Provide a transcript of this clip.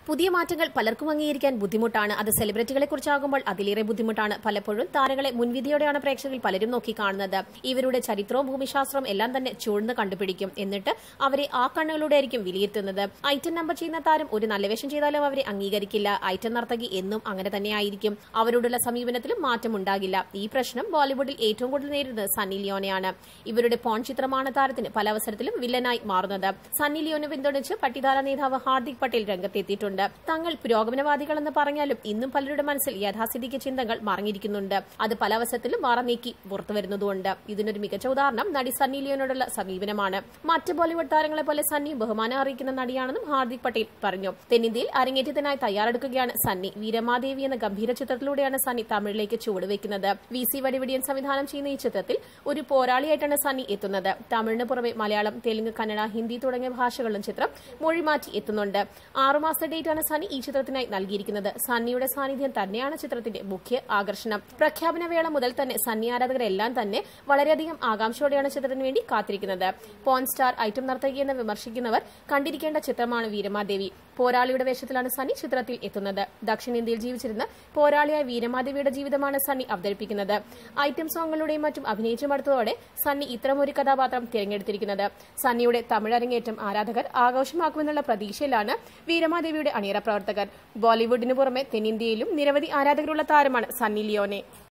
പുതിയ മാറ്റങ്ങൾ പലർക്കും അംഗീകരിക്കാൻ ബുദ്ധിമുട്ടാണ് അത് സെലിബ്രിറ്റികളെ കുറിച്ചാകുമ്പോൾ അതിലേറെ ബുദ്ധിമുട്ടാണ് പലപ്പോഴും താരങ്ങളെ മുൻവിധിയോടെയാണ് പ്രേക്ഷകരിൽ പലരും നോക്കിക്കാണുന്നത് ഇവരുടെ ചരിത്രവും ഭൂമിശാസ്ത്രവും എല്ലാം തന്നെ ചൂഴ്ന്ന് കണ്ടുപിടിക്കും എന്നിട്ട് അവരെ ആ കണ്ണുകളോടെ ആയിരിക്കും വിലയിരുത്തുന്നത് ഐറ്റം നമ്പർ ചെയ്യുന്ന താരം ഒരു നല്ല വേഷം ചെയ്താലും അവരെ അംഗീകരിക്കില്ല ഐറ്റം നർത്തകി എന്നും അങ്ങനെ തന്നെയായിരിക്കും അവരോടുള്ള സമീപനത്തിലും മാറ്റം ഉണ്ടാകില്ല ഈ പ്രശ്നം ബോളിവുഡിൽ ഏറ്റവും കൂടുതൽ നേരിടുന്നത് സണ്ണി ലിയോനെയാണ് ഇവരുടെ പോൺ ചിത്രമാണ് താരത്തിന് പല അവസരത്തിലും വില്ലനായി മാറുന്നത് സണ്ണി ലിയോനെ പിന്തുണച്ച് പട്ടിദാര നേതാവ് ഹാർദിക് പട്ടേൽ രംഗത്തെത്തിയിട്ടുണ്ട് തങ്ങൾ പുരോഗമനവാദികളെന്ന് പറഞ്ഞാലും ഇന്നും പലരുടെ മനസ്സിൽ യാഥാസ്ഥിതിക ചിന്തകൾ മറഞ്ഞിരിക്കുന്നുണ്ട് അത് പല അവസരത്തിലും മറനീക്കി പുറത്തുവരുന്നതുകൊണ്ട് ഇതിനൊരു മികച്ച ഉദാഹരണം നടി സണ്ണി ലിയോനോടുള്ള സമീപനമാണ് മറ്റ് ബോളിവുഡ് താരങ്ങളെ പോലെ സണ്ണി ബഹുമാനം അറിയിക്കുന്ന നടിയാണെന്നും ഹാർദിക് പട്ടേൽ പറഞ്ഞു തെന്നിന്ത്യയിൽ അരങ്ങേറ്റത്തിനായി തയ്യാറെടുക്കുകയാണ് സണ്ണി വീരമാദേവി എന്ന ഗംഭീര ചിത്രത്തിലൂടെയാണ് സണ്ണി തമിഴിലേക്ക് ചുവടുവെക്കുന്നത് വി സി വടിവടിയൻ സംവിധാനം ചെയ്യുന്ന ഈ ചിത്രത്തിൽ ഒരു പോരാളിയായിട്ടാണ് സണ്ണി എത്തുന്നത് തമിഴിന് പുറമെ മലയാളം തെലുങ്ക് കന്നഡ ഹിന്ദി തുടങ്ങിയ ഭാഷകളിലും ചിത്രം മൊഴിമാറ്റി എത്തുന്നുണ്ട് ആറുമാസ ഡേറ്റാണ് സണ്ണി ഈ ചിത്രത്തിനായി നൽകിയിരിക്കുന്നത് സണ്ണിയുടെ സാന്നിധ്യം തന്നെയാണ് ചിത്രത്തിന്റെ മുഖ്യ ആകർഷണം പ്രഖ്യാപന വേള മുതൽ തന്നെ സണ്ണി ആരാധകരെല്ലാം തന്നെ വളരെയധികം ആകാംക്ഷയോടെയാണ് ചിത്രത്തിന് വേണ്ടി കാത്തിരിക്കുന്നത് പോൺ സ്റ്റാർ ഐറ്റം നർത്തകി എന്ന് വിമർശിക്കുന്നവർ കണ്ടിരിക്കേണ്ട ചിത്രമാണ് വീരമാദേവി പോരാളിയുടെ വേഷത്തിലാണ് സണ്ണി ചിത്രത്തിൽ എത്തുന്നത് ദക്ഷിണേന്ത്യയിൽ ജീവിച്ചിരുന്ന പോരാളിയായ വീരമാദേവിയുടെ ജീവിതമാണ് സണ്ണി അവതരിപ്പിക്കുന്നത് ഐറ്റം സോങ്ങുകളുടെയും മറ്റും അഭിനയിച്ചു മടുത്തതോടെ സണ്ണി ഇത്തരമൊരു കഥാപാത്രം തിരഞ്ഞെടുത്തിരിക്കുന്നത് സണ്ണിയുടെ തമിഴ് അരങ്ങേറ്റം ആരാധകർ ആഘോഷമാക്കുമെന്നുള്ള പ്രതീക്ഷയിലാണ് വീരമാദേവിയുടെ അണിയറ പ്രവർത്തകർ ബോളിവുഡിന് പുറമെ തെന്നിന്ത്യയിലും നിരവധി ആരാധകരുള്ള താരമാണ് സണ്ണി ലിയോനെ